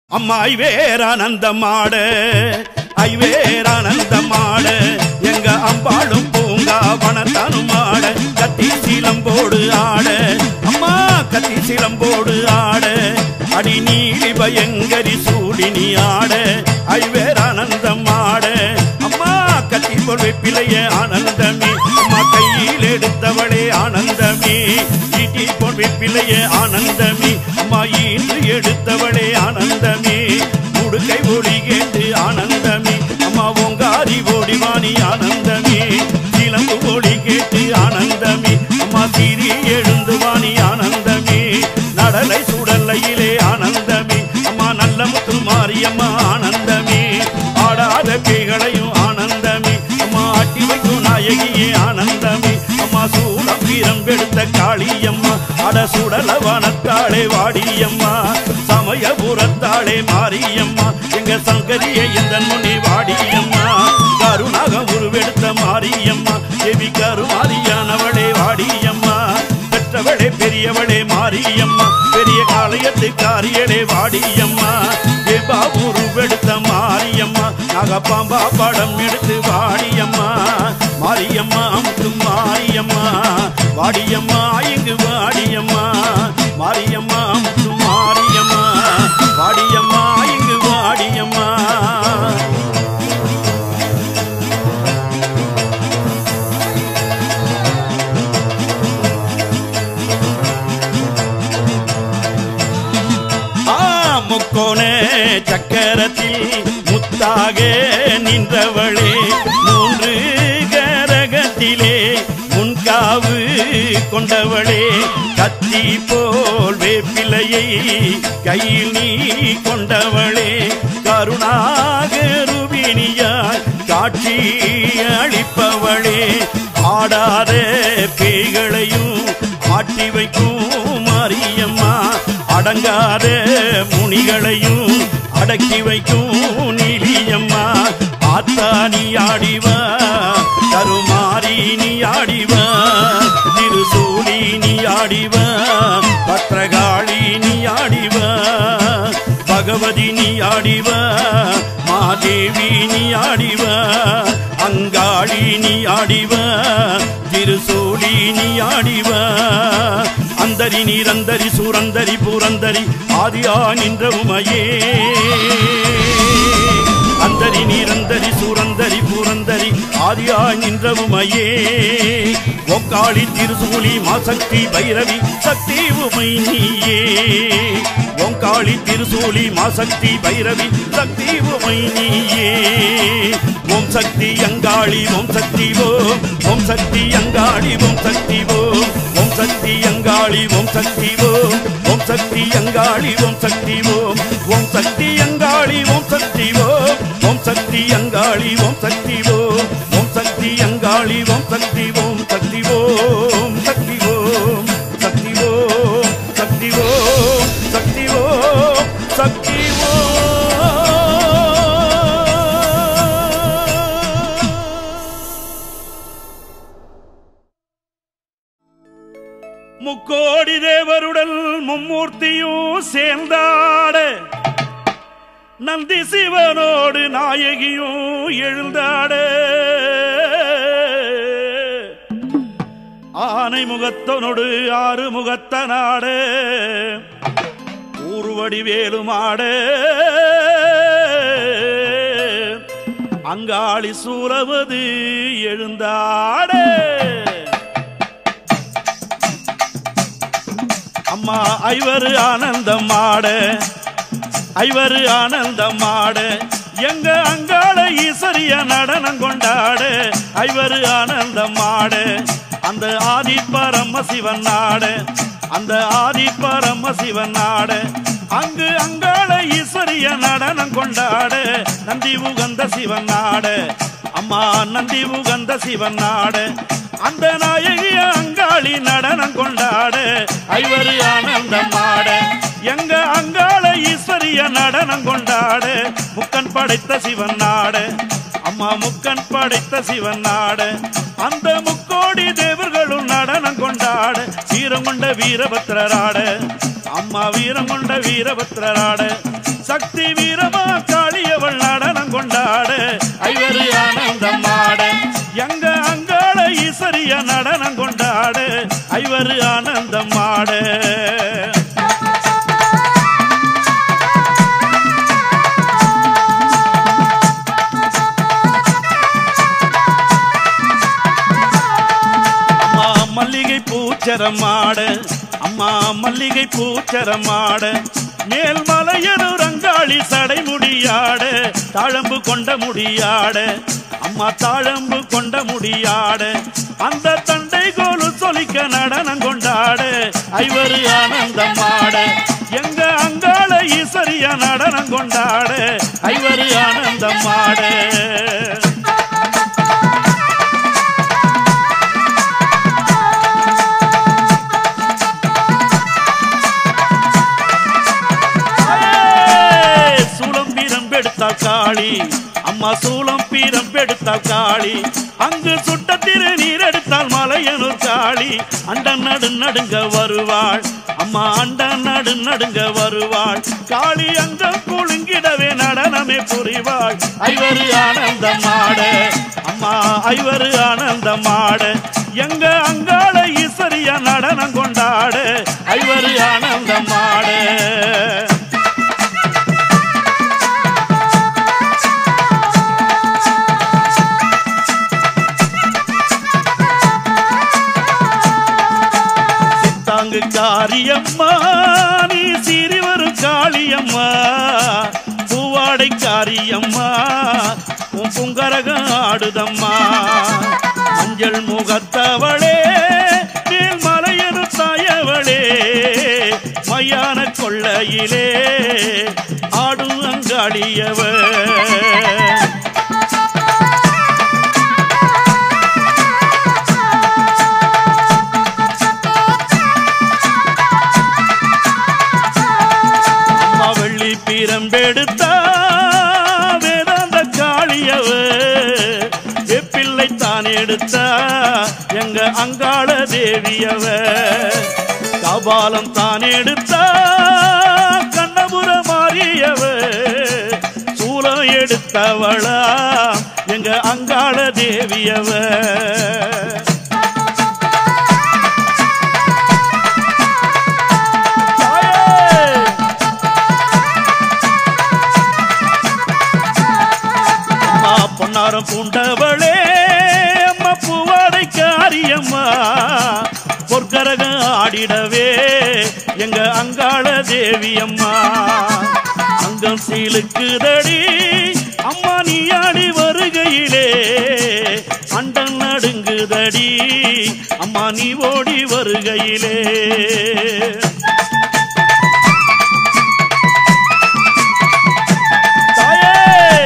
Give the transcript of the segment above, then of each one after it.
அம்மா ஐவேரானந்தமாட ஐவேரானந்தமாட எங்க அம்பாளும் பூங்கா வனத்தானும் ஆட கத்தி சீலம்போடு ஆட அம்மா கத்தி சீலம்போடு ஆட அடி நீலி பயங்கரி சூடினி ஆட ஐவேரானந்தம் ஆட அம்மா கத்தி பொருள் பிழைய ஆனந்தமே அம்மா கையில் எடுத்தவளே ஆனந்தமே ஈட்டி பொருள் பிழைய ஆனந்தமே அம்மா ஈன்று எடுத்தவளே ஆனந்தமே உடுக்கை ஒளி கேட்டு ஆனந்தமே அம்மா ஓங்காரி ஓடிவாணி ஆனந்தமே சிலம்பு ஒளி கேட்டு ஆனந்தமே அம்மா சீரி எழுந்து வாணி ஆனந்தமே நடலை சுடலையிலே ஆனந்தமே அம்மா நல்ல முத்து மாரியம்மா ஆனந்தமே ஆடாத பேய்களையும் ஆனந்தமே அம்மா ஆட்டி வைக்கும் நாயகியே ஆனந்தமே அம்மா சூடம் வீரம் எடுத்த காளியம்மா அட சுடல வனத்தாளே வாடியம்மா சமயபுரத்தாளே மாரியம்மா எங்க சங்கரியை இந்த முனி வாடியம்மா கருணாகம் உருவெடுத்த மாரியம்மா தேவி கருமாரியானவளே வாடியம்மா பெற்றவளே பெரியவளே மாரியம்மா பெரிய காளையத்து காரியளே வாடியம்மா தேவா உருவெடுத்த மாரியம்மா நாகப்பாம்பா படம் எடுத்து வாடியம்மா மாரியம்மா முத்து மாரியம்மா வாடியம்மா இங்கு வாடியம்மா மாரியம்மா முத்து மாரியம்மா வாடியம்மா இங்கு வாடியம்மா ஆ, முக்கோண சக்கரத்தில் முத்தாக நின்றவளே மூன்று கரகத்திலே முன்காவு கொண்டவளே கத்தி போல் வேப்பிலையை கையில் நீ கொண்டவளே கருணாகருவினியாய் காட்சி அளிப்பவளே ஆடாத பேய்களையும் மாட்டி வைக்கும் மாரியம்மா அடங்காத முனிகளையும் அடக்கி வைக்கும் நீலியம்மா ஆத்தா நீ ஆடிவா கருமாரி நீ ஆடிவா திருசூலி நீ ஆடிவா பத்ரகாளி நீ ஆடிவா பகவதி நீ ஆடிவா மாதேவி நீ ஆடிவா அங்காளி நீ ஆடிவா திருசூலி நீ ஆடிவா அந்தரி நீரந்தரி சூரந்தரி பூரந்தரி ஆதியா நின்ற உமையே அந்தரி நீரந்தரி சூரந்தரி பூரந்தரி ஆதியா நின்ற உமையே ஒக்காளி திருசூலி மாசக்தி பைரவி சக்தி உமை நீயே ஓங்காளி திருசூலி மாசக்தி பைரவி சக்தி உமை நீயே ஓம் சக்தி அங்காளி ஓம் சக்தி ஓம் ஓம் சக்தி அங்காளி ஓம் சக்தி ஓம் ஓம் சக்தி அங்காளி ஓம் சக்தி ஓம் ஓம் சக்தி அங்காளி ஓம் சக்தி ஓம் ஓம் சக்தி அங்காளி ஓம் சக்தி ஓம் ஓம் சக்தி அங்காளி ஓம் சக்தி ஓம் ஓம் சக்தி அங்காளி ஓம் சக்தி ஓம் சக்தி ஓம் சக்தி ஓம் சக்தி ஓம் சக்தி ஓம் சக்தி ஓம் சக்தி முக்கோடி தேவருடல் மும்மூர்த்தியும் சேர்ந்தாட நந்தி சிவனோடு நாயகியும் எழுந்தாட ஆனை முகத்தனோடு ஆறு முகத்தனாட ஊர்வடி வேலுமாட அங்காளி சூரவது எழுந்தாட அம்மா ஐவரு ஆனந்தம் ஆட ஐவரு ஆனந்தம் ஆட எங்க அங்காள ஈசரிய நடனம் கொண்டாட ஐவரு ஆனந்தம் ஆட அந்த ஆதி பரம சிவன் நாட அந்த ஆதி பரம சிவன் நாட அங்கு அங்காள ஈஸ்வரிய நடனம் கொண்டாட நந்தி உகந்த சிவன் நாட அம்மா நந்தி உகந்த சிவன் நாட அந்த நாயகி அங்காளி நடனம் கொண்டாட ஐவரு ஆனந்தம் ஆட எங்க அங்காள ஈஸ்வரிய நடனம் கொண்டாட முக்கன் படைத்த சிவன் நாட அம்மா முக்கன் படைத்த சிவன் நாட அந்த முக்கோடி தேவர்களும் நடனம் கொண்டாட வீரம் கொண்ட வீரபத்திரராட அம்மா வீரம் கொண்ட வீரபத்திரராட சக்தி வீரமா காளியவள் நடனம் கொண்டாட ஐவரு ஆனந்தம் ஆட எங்க அங்காள ஈஸ்வரிய நடனம் கொண்டாட ஐவரு ஆனந்தம் ஆட அம்மா மல்லிகை பூச்சரமாட அம்மா மல்லிகை பூச்சரமாட மேல் மலையனூர் அங்காளி சடை முடியாட தாழம்பு கொண்ட முடியாட அம்மா தாழம்பு கொண்ட முடியாட அந்த தண்டை கோலு சொலிக்க நடனம் கொண்டாட ஐவரு ஆனந்தமாட எங்க அங்காள ஈஸ்வரிய நடனம் கொண்டாட ஐவரு ஆனந்தமாட ஏய், சூலம் பீரம் பெடுத்தாள் காளி அம்மா சூலம் பீரம் பெடுத்தாள் காளி அங்கு சுட்ட திரு நீர் எடுத்தால் மலையனூர் காளி அண்ட நடு நடுங்க வருவாள் அம்மா அண்ட நடு நடுங்க வருவாள் காளி அங்கம் குலுங்கிடவே நடனமே புரிவாள் ஐவரு ஆனந்தமாட அம்மா ஐவரு ஆனந்தமாட எங்க அங்காள ஈஸ்வரிய நடனம் கொண்டாட ஐவரு ஆனந்தமாட தாங்கு காரியம்மா நீ சீறி வரும் காளியம்மா பூவாடை காரியம்மா உன் புங்கரகம் ஆடுதம்மா மஞ்சள் முகத்தவளே மேல் மலையனு தாயவளே மையான கொள்ளையிலே ஆடும் அங்காளியவ அம்மா வெள்ளி பீரம்பெடுத்தா வேதாந்த காளியவ வெப்பிள்ளை தான் எடுத்தா எங்க அங்காள தேவியவ கபாலம் தான் எடுத்தா கண்ணபுர மாறியவ சூலம் எடுத்தவளா எங்க அங்காள தேவியவ தாயே! அம்மா பொன்னாரம் பூண்டவளே அம்மா பூவாடை காரியம்மா பொற்கரகம் ஆடிடவே எங்க அங்காள தேவி அம்மா அங்கம் சீலுக்குதடி அம்மா நீ ஆடி வருகையிலே அண்டன் நடுங்குதடி அம்மா நீ ஓடி வருகையிலே தாயே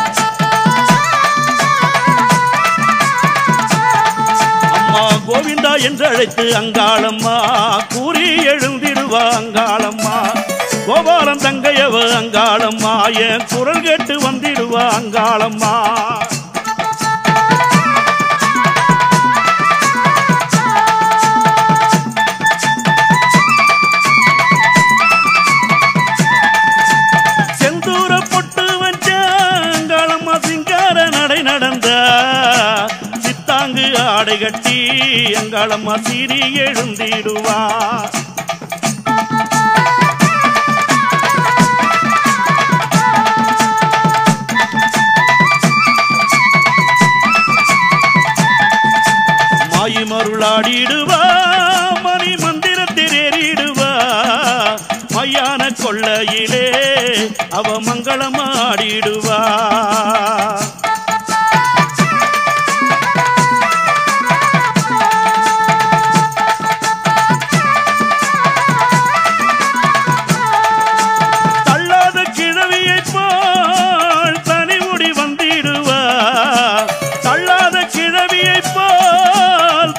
அம்மா கோவிந்தா என்று அழைத்து அங்காளம்மா கூறி எழுந்திடுவா அங்காளம்மா கோபாலம் தங்கையவ அங்காளம்மா என் குரல் கேட்டு வந்திடுவா அங்காளம்மா செந்தூர பொட்டு வச்சாங்காளம்மா சிங்கார நடை நடந்தா சித்தாங்கு ஆடை கட்டி அங்காளம்மா சீறி எழுந்திடுவா மாயி மருளாடிடுவா மணி மந்திரத்தில் ஏறிடுவா மையான கொள்ளையிலே அவ மங்களமாடிடுவா தள்ளாத கிழவியைப் போல் தனிமுடி வந்திடுவா தள்ளாத கிழவியைப் போல்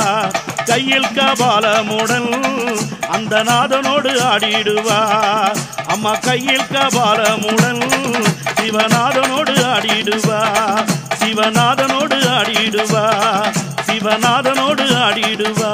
கையில் கபாலமுடன் அந்த நாதனோடு ஆடிடுவா அம்மா கையில் கபாலமுடன் சிவநாதனோடு ஆடிடுவா சிவநாதனோடு ஆடிடுவா சிவநாதனோடு ஆடிடுவா